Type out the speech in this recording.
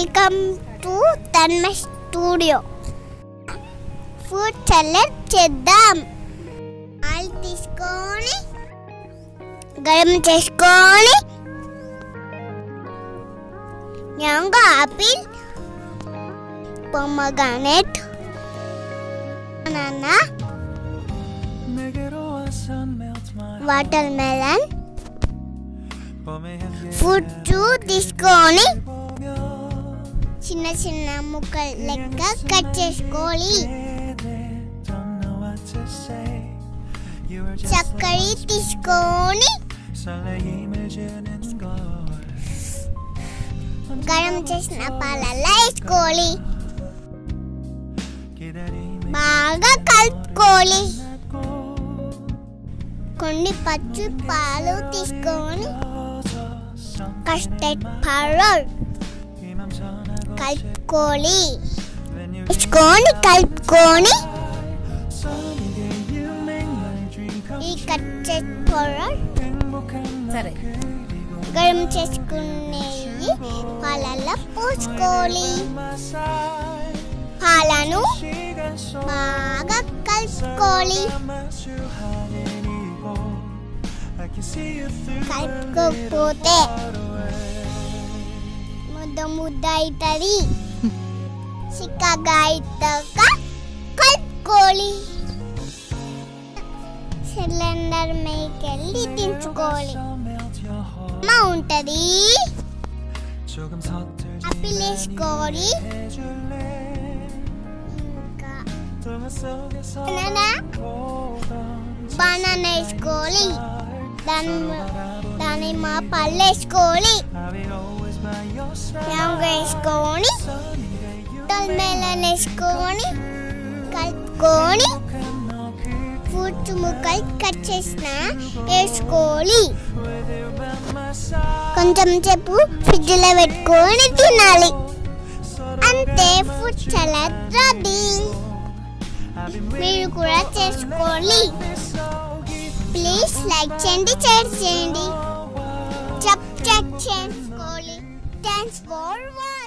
welcome to తన్మ studio food salad చేద్దాం oil తీసుకొని గరం చేసుకొని mango apple pomegranate banana watermelon food తీసుకొని చిన్న చిన్న ముక్కలు లెక్క కట్ చేసుకోవాలి చక్కెర తీసుకొని గరం చేసిన పాలల్లో వేసుకోవాలి బాగా కలుపుకోవాలి కొన్ని పచ్చి పాలు తీసుకొని కస్టర్డ్ పౌడర్ కలుపుకోవాలి వేసుకొని కలుపుకొని ఈ కస్టర్డ్ పౌడర్ సరే గరం చేసుకునేవి పాలల్లో పోసుకోవాలి పాలను బాగా కలుపుకోవాలి కలుపుకోకపోతే ముద్ద ముద్ద అవుతుంది చిక్కగా అవుతాక కలుపుకోవాలి సిలిండర్ మీదకి వెళ్ళి దించుకోవాలి అమ్మ ఉంటుంది ఆపిల్ వేసుకోవాలి ఇంకా బనానా బనానా వేసుకోవాలి దాని దాని మా పళ్ళు వేసుకోవాలి మ్యాంగో వేసుకొని మెలన్ వేసుకొని కలుపుకొని ఫ్రూట్స్ ముక్కలు కట్ చేసిన వేసుకోవాలి కొంచెం సేపు ఫ్రిడ్జ్లో పెట్టుకొని తినాలి అంతే ఫుడ్ సలాడ్ రెడీ మీరు కూడా చేసుకోవాలి ప్లీజ్ లైక్ చేయండి షేర్ చేయండి సబ్స్క్రైబ్ చేసుకోవాలి థ్యాంక్స్ ఫర్ వాచింగ్